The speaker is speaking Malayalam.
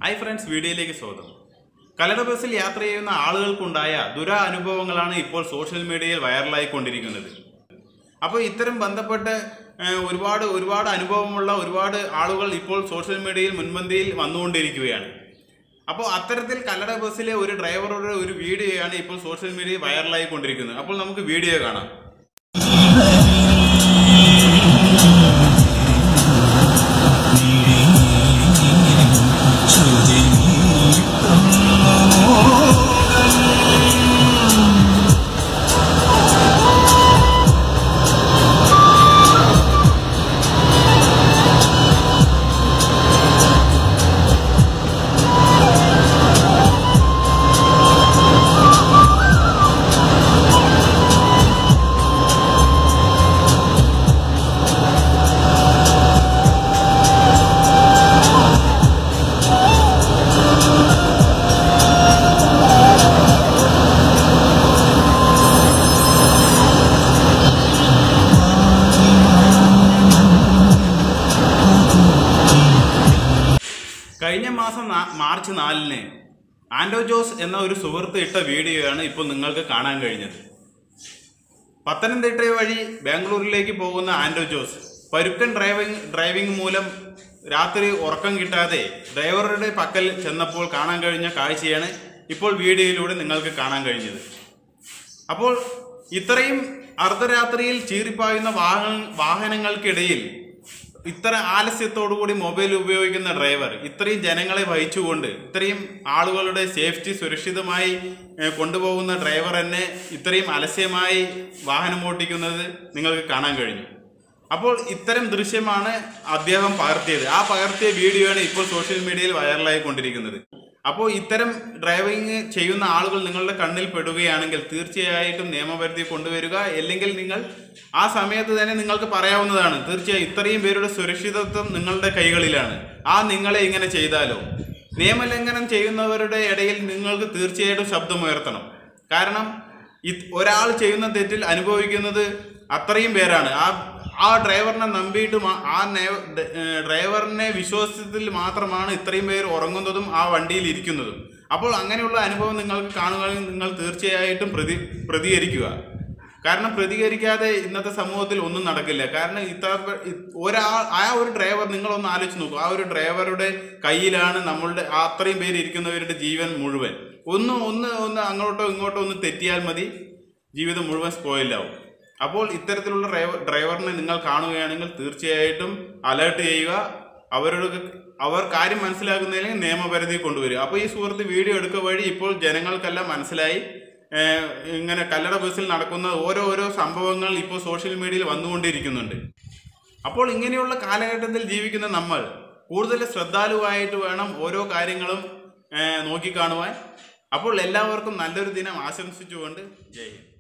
ഹായ് ഫ്രണ്ട്സ് വീഡിയോയിലേക്ക് സ്വാഗതം കലട ബസ്സിൽ യാത്ര ചെയ്യുന്ന ആളുകൾക്കുണ്ടായ ദുര അനുഭവങ്ങളാണ് ഇപ്പോൾ സോഷ്യൽ മീഡിയയിൽ വൈറലായിക്കൊണ്ടിരിക്കുന്നത് അപ്പോൾ ഇത്തരം ബന്ധപ്പെട്ട് ഏഹ്, ഒരുപാട് ഒരുപാട് അനുഭവമുള്ള ഒരുപാട് ആളുകൾ ഇപ്പോൾ സോഷ്യൽ മീഡിയയിൽ മുൻപന്തിയിൽ വന്നുകൊണ്ടിരിക്കുകയാണ് അപ്പോൾ അത്തരത്തിൽ കല്ലട ബസ്സിലെ ഒരു ഡ്രൈവറുടെ ഒരു വീഡിയോയാണ് ഇപ്പോൾ സോഷ്യൽ മീഡിയയിൽ വൈറലായിക്കൊണ്ടിരിക്കുന്നത് അപ്പോൾ നമുക്ക് വീഡിയോ കാണാം കഴിഞ്ഞ മാസം നാ- മാർച്ച് നാലിന് ആൻഡോ ജോസ് എന്ന ഒരു സുഹൃത്ത് ഇട്ട വീഡിയോയാണ് ഇപ്പോൾ നിങ്ങൾക്ക് കാണാൻ കഴിഞ്ഞത് പത്തനംതിട്ട വഴി ബാംഗ്ലൂരിലേക്ക് പോകുന്ന ആൻഡോ ജോസ് പരുക്കൻ ഡ്രൈവിംഗ് ഡ്രൈവിംഗ് മൂലം രാത്രി ഉറക്കം കിട്ടാതെ ഡ്രൈവറുടെ പക്കൽ ചെന്നപ്പോൾ കാണാൻ കഴിഞ്ഞ കാഴ്ചയാണ് ഇപ്പോൾ വീഡിയോയിലൂടെ നിങ്ങൾക്ക് കാണാൻ കഴിഞ്ഞത് അപ്പോൾ ഇത്രയും അർദ്ധരാത്രിയിൽ ചീറിപ്പായുന്ന വാഹന വാഹനങ്ങൾക്കിടയിൽ ഇത്ര ആലസ്യത്തോടുകൂടി മൊബൈൽ ഉപയോഗിക്കുന്ന ഡ്രൈവർ ഇത്രയും ജനങ്ങളെ വഹിച്ചുകൊണ്ട് ഇത്രയും ആളുകളുടെ സേഫ്റ്റി സുരക്ഷിതമായി ഏഹ്, കൊണ്ടുപോകുന്ന ഡ്രൈവർ തന്നെ ഇത്രയും അലസ്യമായി വാഹനം ഓട്ടിക്കുന്നത് നിങ്ങൾക്ക് കാണാൻ കഴിഞ്ഞു അപ്പോൾ ഇത്തരം ദൃശ്യമാണ് അദ്ദേഹം പകർത്തിയത് ആ പകർത്തിയ വീഡിയോയാണ് ഇപ്പോൾ സോഷ്യൽ മീഡിയയിൽ വൈറലായി കൊണ്ടിരിക്കുന്നത് അപ്പോൾ ഇത്തരം ഡ്രൈവിംഗ് ചെയ്യുന്ന ആളുകൾ നിങ്ങളുടെ കണ്ണിൽ പെടുകയാണെങ്കിൽ തീർച്ചയായിട്ടും നിയമപരിധി കൊണ്ടുവരിക അല്ലെങ്കിൽ നിങ്ങൾ ആ സമയത്ത് തന്നെ നിങ്ങൾക്ക് പറയാവുന്നതാണ് തീർച്ചയായും ഇത്രയും പേരുടെ സുരക്ഷിതത്വം നിങ്ങളുടെ കൈകളിലാണ് ആ നിങ്ങളെ ഇങ്ങനെ ചെയ്താലോ നിയമലംഘനം ചെയ്യുന്നവരുടെ ഇടയിൽ നിങ്ങൾക്ക് തീർച്ചയായിട്ടും ശബ്ദമുയർത്തണം കാരണം ഇത് ഒരാൾ ചെയ്യുന്ന തെറ്റിൽ അനുഭവിക്കുന്നത് അത്രയും പേരാണ് ആ ആ ഡ്രൈവറിനെ നമ്പിയിട്ട് മാ- ആ നേ- ഡ- ഏഹ് ഡ്രൈവറിനെ വിശ്വാസത്തിൽ മാത്രമാണ് ഇത്രയും പേർ ഉറങ്ങുന്നതും ആ വണ്ടിയിൽ ഇരിക്കുന്നതും അപ്പോൾ അങ്ങനെയുള്ള അനുഭവം നിങ്ങൾക്ക് കാണുകയാണെങ്കിൽ നിങ്ങൾ തീർച്ചയായിട്ടും പ്രതി പ്രതികരിക്കുക കാരണം പ്രതികരിക്കാതെ ഇന്നത്തെ സമൂഹത്തിൽ ഒന്നും നടക്കില്ല കാരണം ഇത്ര പേ- ഇ- ഒരാൾ ആ ഒരു ഡ്രൈവർ നിങ്ങളൊന്ന് ആലോചിച്ച് നോക്കൂ ആ ഒരു ഡ്രൈവറുടെ കയ്യിലാണ് നമ്മളുടെ ആ അത്രയും പേര് ഇരിക്കുന്നവരുടെ ജീവൻ മുഴുവൻ ഒന്ന് ഒന്ന് ഒന്ന് അങ്ങോട്ടോ ഇങ്ങോട്ടോ ഒന്ന് തെറ്റിയാൽ മതി ജീവിതം മുഴുവൻ സ്പോയിലാവും അപ്പോൾ ഇത്തരത്തിലുള്ള ഡ്രൈവർ ഡ്രൈവറിനെ നിങ്ങൾ കാണുകയാണെങ്കിൽ തീർച്ചയായിട്ടും അലേർട്ട് ചെയ്യുക അവരുടെ അവർ കാര്യം മനസ്സിലാക്കുന്നതിന് നിയമപരിധി കൊണ്ടുവരിക അപ്പോൾ ഈ സുഹൃത്ത് വീഡിയോ എടുക്കുക വഴി ഇപ്പോൾ ജനങ്ങൾക്കെല്ലാം മനസ്സിലായി ഏഹ്, ഇങ്ങനെ കല്ലട ബസ്സിൽ നടക്കുന്ന ഓരോ ഓരോ സംഭവങ്ങൾ ഇപ്പോൾ സോഷ്യൽ മീഡിയയിൽ വന്നുകൊണ്ടിരിക്കുന്നുണ്ട് അപ്പോൾ ഇങ്ങനെയുള്ള കാലഘട്ടത്തിൽ ജീവിക്കുന്ന നമ്മൾ കൂടുതൽ ശ്രദ്ധാലുവായിട്ട് വേണം ഓരോ കാര്യങ്ങളും ഏഹ്, നോക്കിക്കാണുവാൻ അപ്പോൾ എല്ലാവർക്കും നല്ലൊരു ദിനം ആശംസിച്ചുകൊണ്ട് ജയ് ഹിന്ദ്